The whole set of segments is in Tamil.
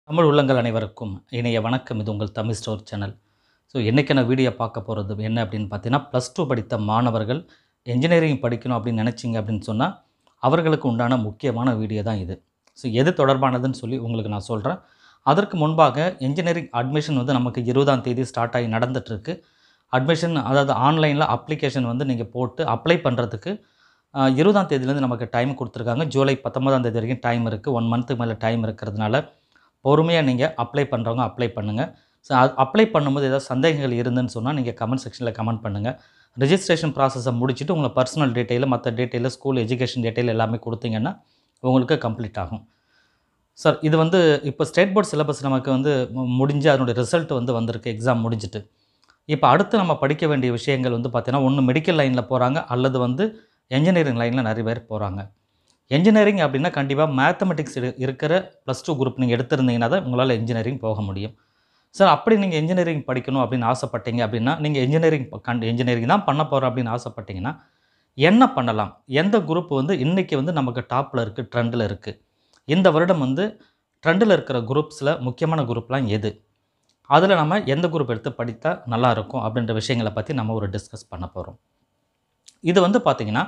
தமிழ் உள்ளங்கள் அனைவருக்கும் இணைய வணக்கம் இது உங்கள் தமிழ் ஸ்டோர் சேனல் ஸோ இன்றைக்கான வீடியோ பார்க்க போகிறது என்ன அப்படின்னு பார்த்தீங்கன்னா ப்ளஸ் டூ படித்த மாணவர்கள் என்ஜினியரிங் படிக்கணும் அப்படின்னு நினச்சிங்க அப்படின்னு சொன்னால் அவர்களுக்கு உண்டான முக்கியமான வீடியோ தான் இது ஸோ எது தொடர்பானதுன்னு சொல்லி உங்களுக்கு நான் சொல்கிறேன் அதற்கு முன்பாக என்ஜினியரிங் அட்மிஷன் வந்து நமக்கு இருபதாம் தேதி ஸ்டார்ட் ஆகி நடந்துகிட்ருக்கு அட்மிஷன் அதாவது ஆன்லைனில் அப்ளிகேஷன் வந்து நீங்கள் போட்டு அப்ளை பண்ணுறதுக்கு ஆஹ், இருபதாம் தேதியிலேருந்து நமக்கு டைம் கொடுத்துருக்காங்க ஜூலை பத்தொன்பதாம் தேதி வரைக்கும் டைம் இருக்குது ஒன் மந்த்துக்கு மேலே டைம் இருக்கிறதுனால பொறுமையாக நீங்கள் அப்ளை பண்ணுறவங்க அப்ளை பண்ணுங்கள் ஸோ அது அப்ளை பண்ணும்போது ஏதாவது சந்தேகங்கள் இருந்துன்னு சொன்னால் நீங்கள் கமெண்ட் செக்ஷனில் கமெண்ட் பண்ணுங்கள் ரிஜிஸ்ட்ரேஷன் ப்ராசஸை முடிச்சுட்டு உங்களை பர்சனல் டீட்டெயில் மற்ற டீட்டெயில் ஸ்கூல் எஜுகேஷன் டீட்டெயில் எல்லாமே கொடுத்தீங்கன்னா உங்களுக்கு கம்ப்ளீட் ஆகும் சார் இது வந்து இப்போ ஸ்டேட் போர்ட் சிலபஸ் நமக்கு வந்து மு- முடிஞ்சு அதனுடைய ரிசல்ட் வந்து வந்திருக்கு எக்ஸாம் முடிஞ்சிட்டு இப்போ அடுத்து நம்ம படிக்க வேண்டிய விஷயங்கள் வந்து பார்த்தீங்கன்னா ஒன்று மெடிக்கல் லைனில் போகிறாங்க அல்லது வந்து என்ஜினியரிங் லைனில் நிறைய பேர் போகிறாங்க என்ஜினியரிங் அப்படின்னா கண்டிப்பாக மேத்தமெட்டிக்ஸ் இருக்கிற ப்ளஸ் டூ குரூப் நீங்கள் எடுத்திருந்தீங்கன்னா தான் உங்களால் இன்ஜினியரிங் போக முடியும் சார் அப்படி நீங்கள் இன்ஜினியரிங் படிக்கணும் அப்படின்னு ஆசைப்பட்டீங்க அப்படின்னா நீங்கள் இன்ஜினியரிங் கண்டு இன்ஜினியரிங் தான் பண்ண போகிறோம் அப்படின்னு ஆசைப்பட்டீங்கன்னா என்ன பண்ணலாம் எந்த குரூப் வந்து இன்றைக்கி வந்து நமக்கு டாப்பில் இருக்குது ட்ரெண்டில் இருக்குது இந்த வருடம் வந்து ட்ரெண்டில் இருக்கிற குரூப்ஸில் முக்கியமான குரூப்லாம் எது அதில் நம்ம எந்த குரூப் எடுத்து படித்தா நல்லா இருக்கும் அப்படின்ற விஷயங்களை பற்றி நம்ம ஒரு டிஸ்கஸ் பண்ண போகிறோம் இது வந்து பார்த்திங்கன்னா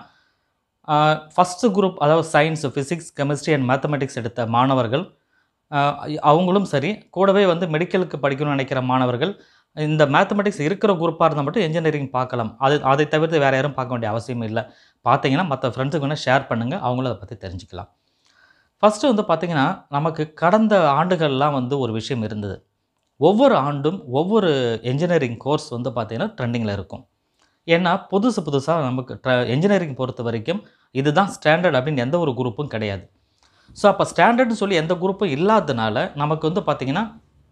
ஃபஸ்ட்டு குரூப் அதாவது science physics chemistry and mathematics எடுத்த மாணவர்கள் ஆஹ் அவங்களும் சரி கூடவே வந்து மெடிக்கலுக்கு படிக்கணும்னு நினைக்கிற மாணவர்கள் இந்த மேத்தமெட்டிக்ஸ் இருக்கிற குரூப்பாக இருந்தால் மட்டும் இன்ஜினியரிங் பார்க்கலாம் அது அதை தவிர்த்து வேறு யாரும் பார்க்க வேண்டிய அவசியம் இல்லை பார்த்தீங்கன்னா மற்ற ஃப்ரெண்ட்ஸுக்கு வேணால் ஷேர் பண்ணுங்கள் அவங்களும் அதை பற்றி தெரிஞ்சுக்கலாம் ஃபஸ்ட்டு வந்து பார்த்திங்கன்னா நமக்கு கடந்த ஆண்டுகள்லாம் வந்து ஒரு விஷயம் இருந்தது ஒவ்வொரு ஆண்டும் ஒவ்வொரு என்ஜினியரிங் கோர்ஸ் வந்து பார்த்திங்கன்னா ட்ரெண்டிங்கில் இருக்கும் ஏன்னா புதுசு புதுசாக நமக்கு ட்ர என்ஜினியரிங் பொறுத்த வரைக்கும் இதுதான் ஸ்டாண்டர்ட் அப்படின்னு எந்த ஒரு குரூப்பும் கிடையாது ஸோ அப்போ ஸ்டாண்டர்ட்னு சொல்லி எந்த குரூப்பும் இல்லாததுனால நமக்கு வந்து பார்த்திங்கன்னா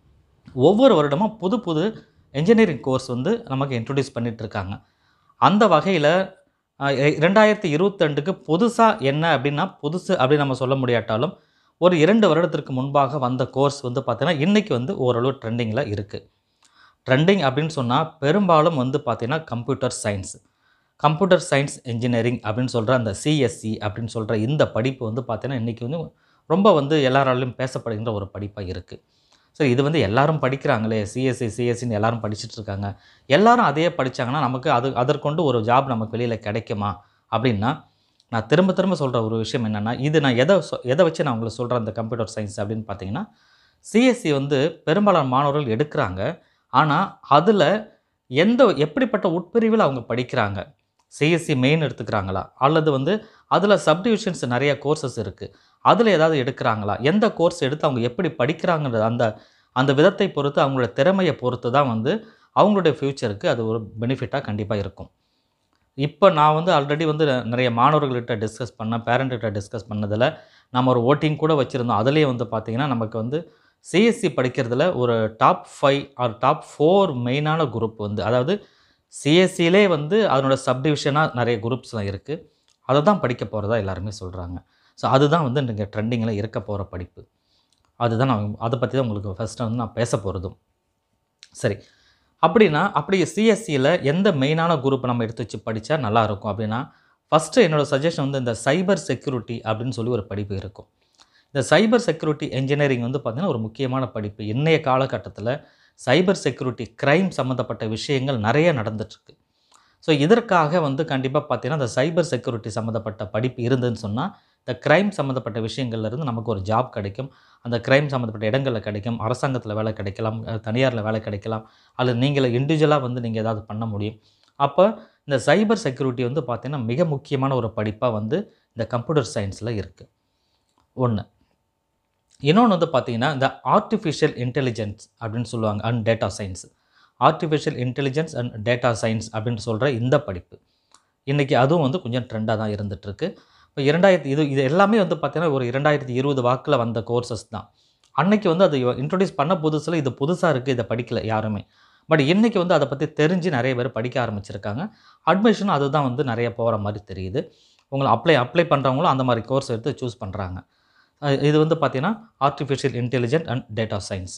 ஒவ்வொரு வருடமும் புது புது என்ஜினியரிங் கோர்ஸ் வந்து நமக்கு இன்ட்ரடியூஸ் பண்ணிட்டு இருக்காங்க அந்த வகையில் ரெண்டாயிரத்தி இருபத்தெண்டுக்கு புதுசாக என்ன அப்படின்னா புதுசு அப்படின்னு நம்ம சொல்ல முடியாட்டாலும் ஒரு இரண்டு வருடத்திற்கு முன்பாக வந்த கோர்ஸ் வந்து பார்த்தீங்கன்னா இன்றைக்கி வந்து ஓரளவு ட்ரெண்டிங்கில் இருக்குது ட்ரெண்டிங் அப்படின்னு சொன்னால் பெரும்பாலும் வந்து பார்த்தீங்கன்னா computer science computer science engineering அப்படின்னு சொல்கிற அந்த சிஎஸ்சி அப்படின்னு சொல்கிற இந்த படிப்பு வந்து பார்த்தீங்கன்னா இன்றைக்கி வந்து ரொம்ப வந்து எல்லாராலையும் பேசப்படுகின்ற ஒரு படிப்பாக இருக்குது சரி இது வந்து எல்லாரும் படிக்கிறாங்களே சிஎஸ்சி சிஎஸ்சின்னு எல்லாரும் படிச்சுட்டு இருக்காங்க எல்லாரும் அதையே படித்தாங்கன்னா நமக்கு அது அதற்கொண்டு ஒரு ஜாப் நமக்கு வெளியில் கிடைக்குமா அப்படின்னா நான் திரும்ப திரும்ப சொல்கிற ஒரு விஷயம் என்னென்னா இது நான் எதை சொ- எதை வச்சு நான் உங்களுக்கு சொல்கிறேன் அந்த கம்ப்யூட்டர் சயின்ஸ் அப்படின்னு பார்த்தீங்கன்னா சிஎஸ்சி வந்து பெரும்பாலான மாணவர்கள் எடுக்கிறாங்க ஆனால் அதில் எந்த எப்படிப்பட்ட உட்பிரிவில் அவங்க படிக்கிறாங்க சிஎஸ்சி மெயின் எடுத்துக்கிறாங்களா அல்லது வந்து அதில் சப்டிவிஷன்ஸ் நிறைய கோர்சஸ் இருக்குது அதில் ஏதாவது எடுக்கிறாங்களா எந்த கோர்ஸ் எடுத்து அவங்க எப்படி படிக்கிறாங்கன்றது அந்த அந்த விதத்தை பொறுத்து அவங்களோட திறமையை பொறுத்து தான் வந்து அவங்களுடைய ஃப்யூச்சருக்கு அது ஒரு பெனிஃபிட்டாக கண்டிப்பாக இருக்கும் இப்போ நான் வந்து ஆல்ரெடி வந்து நிறைய மாணவர்கள்கிட்ட டிஸ்கஸ் பண்ணேன் பேரண்ட்கிட்ட டிஸ்கஸ் பண்ணதில் நம்ம ஒரு ஓட்டிங் கூட வச்சுருந்தோம் அதுலேயே வந்து பார்த்திங்கன்னா நமக்கு வந்து சிஎஸ்சி படிக்கிறதுல ஒரு top five or top four மெயினான குரூப் வந்து அதாவது சிஎஸ்சிலே வந்து அதனோட சப்டிவிஷனாக நிறைய குரூப்ஸ்லாம் இருக்குது அதை தான் படிக்க போகிறதா எல்லாருமே சொல்கிறாங்க ஸோ அதுதான் வந்து நீங்கள் ட்ரெண்டிங்கில் இருக்க போகிற படிப்பு அதுதான் நான் அதை பற்றி தான் உங்களுக்கு ஃபஸ்ட்டு வந்து நான் பேச போகிறதும் சரி அப்படின்னா அப்படி சிஎஸ்சியில் எந்த மெயினான குரூப் நம்ம எடுத்து வச்சு படித்தா நல்லாயிருக்கும் அப்படின்னா ஃபஸ்ட்டு என்னோட சஜஷன் வந்து இந்த சைபர் செக்யூரிட்டி அப்படின்னு சொல்லி ஒரு படிப்பு இருக்கும் இந்த சைபர் செக்யூரிட்டி இன்ஜினியரிங் வந்து பார்த்திங்கன்னா ஒரு முக்கியமான படிப்பு இன்றைய காலகட்டத்தில் சைபர் செக்யூரிட்டி க்ரைம் சம்மந்தப்பட்ட விஷயங்கள் நிறைய நடந்துட்டுருக்கு ஸோ இதற்காக வந்து கண்டிப்பாக பார்த்தீங்கன்னா இந்த சைபர் செக்யூரிட்டி சம்மந்தப்பட்ட படிப்பு இருந்ததுன்னு சொன்னால் இந்த க்ரைம் சம்மந்தப்பட்ட விஷயங்கள்ல இருந்து நமக்கு ஒரு ஜாப் கிடைக்கும் அந்த க்ரைம் சம்மந்தப்பட்ட இடங்களில் கிடைக்கும் அரசாங்கத்தில் வேலை கிடைக்கலாம் அஹ் தனியாரில் வேலை கிடைக்கலாம் அல்லது நீங்களே இண்டிவிஜுவலாக வந்து நீங்கள் ஏதாவது பண்ண முடியும் அப்போ இந்த சைபர் செக்யூரிட்டி வந்து பார்த்தீங்கன்னா மிக முக்கியமான ஒரு படிப்பாக வந்து இந்த கம்ப்யூட்டர் சயின்ஸில் இருக்குது ஒன்று இன்னொன்று வந்து பார்த்தீங்கன்னா இந்த ஆர்டிஃபிஷியல் இன்டெலிஜென்ஸ் அப்படின்னு சொல்லுவாங்க and data science artificial intelligence and data science அப்படின்னு சொல்கிற இந்த படிப்பு இன்றைக்கி அதுவும் வந்து கொஞ்சம் ட்ரெண்டாக தான் இருந்துகிட்ருக்கு இப்போ இரண்டாயிரத்தி இது இது எல்லாமே வந்து பார்த்தீங்கன்னா ஒரு இரண்டாயிரத்தி இருபது வாக்கில் வந்த கோர்சஸ் தான் அன்னைக்கு வந்து அது இன்ட்ரடியூஸ் பண்ண புதுசில் இது புதுசாக இருக்குது இதை படிக்கல யாருமே பட் இன்றைக்கி வந்து அதை பற்றி தெரிஞ்சு நிறைய பேர் படிக்க ஆரம்பிச்சிருக்காங்க அட்மிஷனும் அதுதான் வந்து நிறைய போகிற மாதிரி தெரியுது உங்களை அப்ளை அப்ளை பண்ணுறவங்களும் அந்த மாதிரி கோர்ஸ் எடுத்து சூஸ் பண்ணுறாங்க அஹ் இது வந்து பார்த்தீங்கன்னா artificial intelligent and data science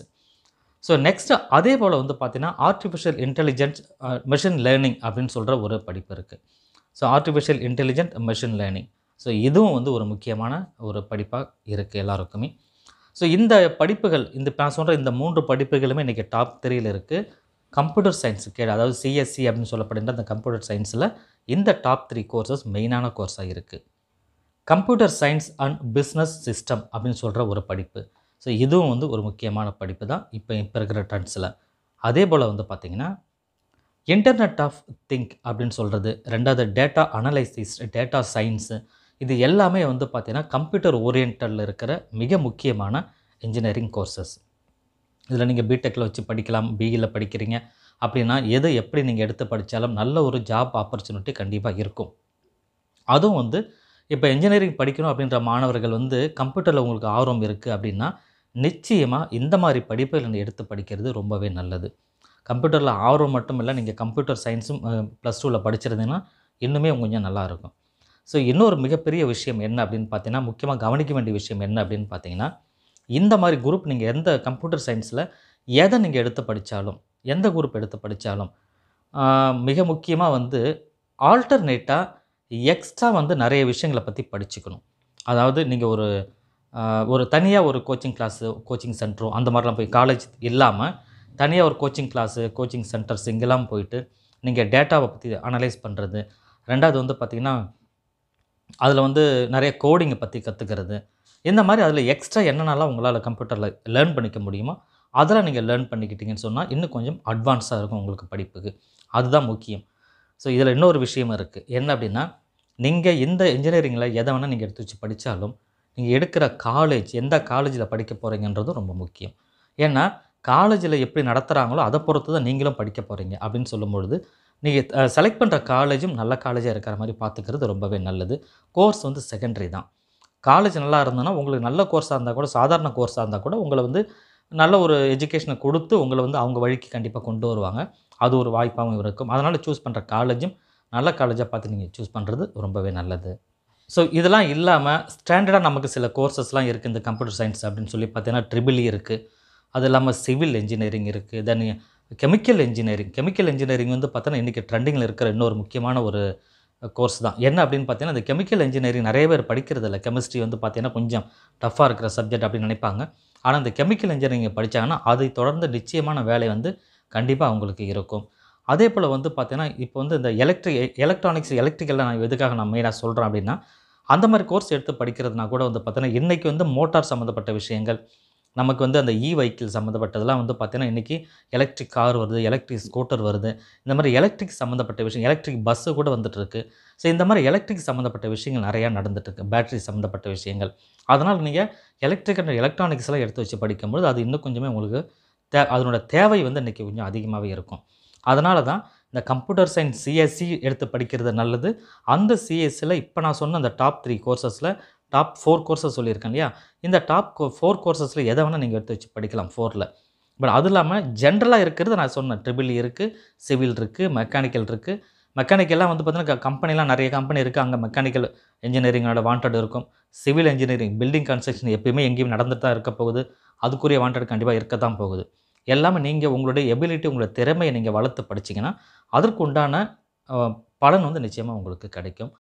so next அதே போல் வந்து பார்த்தீங்கன்னா ஆர்டிஃபிஷியல் இன்டெலிஜென்ஸ் மெஷின் லேர்னிங் அப்படின்னு சொல்கிற ஒரு படிப்பு இருக்குது so artificial intelligent machine learning so இதுவும் வந்து ஒரு முக்கியமான ஒரு படிப்பாக இருக்குது எல்லாருக்குமே ஸோ இந்த படிப்புகள் இந்த இப்ப நான் சொல்கிற இந்த மூன்று படிப்புகளுமே இன்றைக்கி டாப் த்ரீயில் இருக்குது கம்ப்யூட்டர் சயின்ஸ் கீழே அதாவது சிஎஸ்சி அப்படின்னு சொல்லப்படுகின்ற அந்த கம்ப்யூட்டர் சயின்ஸில் இந்த டாப் த்ரீ கோர்சஸ் மெயினான கோர்ஸாக இருக்குது computer science and business system அப்படின்னு சொல்கிற ஒரு படிப்பு ஸோ இதுவும் வந்து ஒரு முக்கியமான படிப்பு தான் இப்போ இப்போ இருக்கிற ட்ரெண்ட்ஸில் அதே போல் வந்து பார்த்திங்கன்னா இன்டர்நெட் ஆஃப் திங்க் அப்படின்னு சொல்கிறது ரெண்டாவது டேட்டா அனலைசிஸ் டேட்டா சயின்ஸு இது எல்லாமே வந்து பார்த்திங்கன்னா கம்ப்யூட்டர் ஓரியன்டில் இருக்கிற மிக முக்கியமான இன்ஜினியரிங் கோர்சஸ் இதில் நீங்கள் பிடெக்கில் வச்சு படிக்கலாம் பிஇயில் படிக்கிறீங்க அப்படின்னா எது எப்படி நீங்கள் எடுத்து படித்தாலும் நல்ல ஒரு ஜாப் ஆப்பர்ச்சுனிட்டி கண்டிப்பாக இருக்கும் அதுவும் வந்து இப்போ இன்ஜினியரிங் படிக்கணும் அப்படின்ற மாணவர்கள் வந்து கம்ப்யூட்டரில் உங்களுக்கு ஆர்வம் இருக்குது அப்படின்னா நிச்சயமாக இந்த மாதிரி படிப்புகள் நீங்கள் எடுத்து படிக்கிறது ரொம்பவே நல்லது கம்ப்யூட்டரில் ஆர்வம் மட்டும் இல்லை நீங்கள் கம்ப்யூட்டர் சயின்ஸும் ப்ளஸ் டூவில் படிச்சிருந்தீங்கன்னா இன்னுமே கொஞ்சம் நல்லாயிருக்கும் ஸோ இன்னொரு மிகப்பெரிய விஷயம் என்ன அப்படின்னு பார்த்தீங்கன்னா முக்கியமாக கவனிக்க வேண்டிய விஷயம் என்ன அப்படின்னு பார்த்தீங்கன்னா இந்த மாதிரி குரூப் நீங்கள் எந்த கம்ப்யூட்டர் சயின்ஸில் எதை நீங்கள் எடுத்து படித்தாலும் எந்த குரூப் எடுத்து படித்தாலும் மிக முக்கியமாக வந்து ஆல்டர்னேட்டாக எக்ஸ்ட்ரா வந்து நிறைய விஷயங்களை பற்றி படிச்சுக்கணும் அதாவது நீங்கள் ஒரு ஆஹ், ஒரு தனியாக ஒரு கோச்சிங் கிளாஸு கோச்சிங் சென்டரோ அந்த மாதிரிலாம் போய் காலேஜ் இல்லாமல் தனியாக ஒரு கோச்சிங் கிளாஸு கோச்சிங் சென்டர்ஸ் இங்கெல்லாம் போயிட்டு நீங்கள் டேட்டாவை பற்றி அனலைஸ் பண்ணுறது ரெண்டாவது வந்து பார்த்திங்கன்னா அதில் வந்து நிறைய கோடிங்கை பற்றி கற்றுக்கிறது இந்த மாதிரி அதில் எக்ஸ்ட்ரா என்னென்னலாம் உங்களால் கம்ப்யூட்டரில் லேர்ன் பண்ணிக்க முடியுமோ அதெல்லாம் நீங்கள் லேர்ன் பண்ணிக்கிட்டீங்கன்னு சொன்னால் இன்னும் கொஞ்சம் அட்வான்ஸாக இருக்கும் உங்களுக்கு படிப்புக்கு அதுதான் முக்கியம் ஸோ இதில் இன்னொரு விஷயம் இருக்குது என்ன அப்படின்னா நீங்கள் இந்த இன்ஜினியரிங்கில் எதை வேணால் நீங்கள் எடுத்து வச்சு படித்தாலும் நீங்கள் எடுக்கிற காலேஜ் எந்த காலேஜில் படிக்க போகிறீங்கன்றதும் ரொம்ப முக்கியம் ஏன்னா காலேஜில் எப்படி நடத்துகிறாங்களோ அதை பொறுத்து தான் நீங்களும் படிக்க போகிறீங்க அப்படின்னு சொல்லும்பொழுது நீங்கள் செலக்ட் பண்ணுற காலேஜும் நல்ல காலேஜாக இருக்கிற மாதிரி பார்த்துக்கிறது ரொம்பவே நல்லது கோர்ஸ் வந்து செகண்டரி தான் காலேஜ் நல்லா இருந்ததுன்னா உங்களுக்கு நல்ல கோர்ஸாக இருந்தால் கூட சாதாரண கோர்ஸாக இருந்தால் கூட உங்களை வந்து நல்ல ஒரு எஜுகேஷனை கொடுத்து உங்களை வந்து அவங்க வழிக்கு கண்டிப்பாக கொண்டு வருவாங்க அது ஒரு வாய்ப்பாகவும் இருக்கும் அதனால் சூஸ் பண்ணுற காலேஜும் நல்ல காலேஜாக பார்த்து நீங்கள் சூஸ் பண்ணுறது ரொம்பவே நல்லது ஸோ இதெல்லாம் இல்லாமல் ஸ்டாண்டர்டாக நமக்கு சில கோர்சஸ்லாம் இருக்குது இந்த கம்ப்யூட்டர் சயின்ஸ் அப்படின்னு சொல்லி பார்த்தீங்கன்னா ட்ரிபிள் இருக்குது அது இல்லாமல் சிவில் இன்ஜினியரிங் இருக்குது then chemical engineering chemical engineering வந்து பார்த்தோன்னா இன்றைக்கி ட்ரெண்டிங்கில் இருக்கிற இன்னொரு முக்கியமான ஒரு கோர்ஸ் தான் என்ன அப்படின்னு பார்த்தீங்கன்னா இந்த கெமிக்கல் இன்ஜினியரிங் நிறைய பேர் படிக்கிறது இல்லை கெமிஸ்ட்ரி வந்து பார்த்தீங்கன்னா கொஞ்சம் டஃப்பாக இருக்கிற சப்ஜெக்ட் அப்படின்னு நினைப்பாங்க ஆனால் இந்த கெமிக்கல் இன்ஜினியரிங் படித்தாங்கன்னா அதை தொடர்ந்து நிச்சயமான வேலை வந்து கண்டிப்பாக அவங்களுக்கு இருக்கும் அதே போல் வந்து பார்த்தீங்கன்னா இப்போ வந்து இந்த எலக்ட்ரிக் எலக்ட்ரானிக்ஸ் எலக்ட்ரிக்கலில் நான் எதுக்காக நான் மெயினாக சொல்கிறேன் அப்படின்னா அந்த மாதிரி கோர்ஸ் எடுத்து படிக்கிறதுனா கூட வந்து பார்த்தீங்கன்னா இன்றைக்கி வந்து மோட்டார் சம்மந்தப்பட்ட விஷயங்கள் நமக்கு வந்து அந்த இ வெஹிக்கிள் சம்மந்தப்பட்டதெல்லாம் வந்து பார்த்தீங்கன்னா இன்றைக்கி எலக்ட்ரிக் கார் வருது எலக்ட்ரிக் ஸ்கூட்டர் வருது இந்த மாதிரி எலக்ட்ரிக் சம்மந்தப்பட்ட விஷயம் எலக்ட்ரிக் பஸ்ஸு கூட வந்துட்டுருக்கு ஸோ இந்த மாதிரி எலக்ட்ரிக் சம்மந்தப்பட்ட விஷயங்கள் நிறையா நடந்துட்டுருக்கு பேட்டரி சம்மந்தப்பட்ட விஷயங்கள் அதனால் நீங்கள் எலக்ட்ரிக் அண்ட் எலக்ட்ரானிக்ஸ் எல்லாம் எடுத்து வச்சு படிக்கும்போது அது இன்னும் கொஞ்சமே உங்களுக்கு தே அதனோட தேவை வந்து இன்றைக்கி கொஞ்சம் அதிகமாகவே இருக்கும் அதனால தான் இந்த கம்ப்யூட்டர் சயின்ஸ் சிஎஸ்சி எடுத்து படிக்கிறது நல்லது அந்த சிஎஸ்சியில் இப்போ நான் சொன்ன அந்த டாப் த்ரீ கோர்சஸில் டாப் ஃபோர் கோர்சஸ் சொல்லியிருக்கேன் இல்லையா இந்த டாப் ஃபோர் கோர்சஸில் எதை வேணால் நீங்கள் எடுத்து வச்சு படிக்கலாம் ஃபோரில் பட் அது இல்லாமல் ஜென்ரலாக இருக்கிறது நான் சொன்னேன் ட்ரிபிள் இருக்குது சிவில் இருக்குது மெக்கானிக்கல் இருக்குது மெக்கானிக்கெல்லாம் வந்து பார்த்தீங்கன்னா கம்பெனிலாம் நிறைய கம்பெனி இருக்குது அங்கே மெக்கானிக்கல் இன்ஜினியரிங்கோட வாண்டட் இருக்கும் சிவில் இன்ஜினியரிங் பில்டிங் கன்ஸ்ட்ரக்ஷன் எப்பயுமே எங்கேயும் நடந்துட்டு தான் இருக்க போகுது அதுக்குரிய வாண்டட் கண்டிப்பாக இருக்க தான் போகுது எல்லாமே நீங்கள் உங்களுடைய எபிலிட்டி உங்களோட திறமையை நீங்கள் வளர்த்து படிச்சீங்கன்னா அதற்கு உண்டான அஹ், பலன் வந்து நிச்சயமாக உங்களுக்கு கிடைக்கும்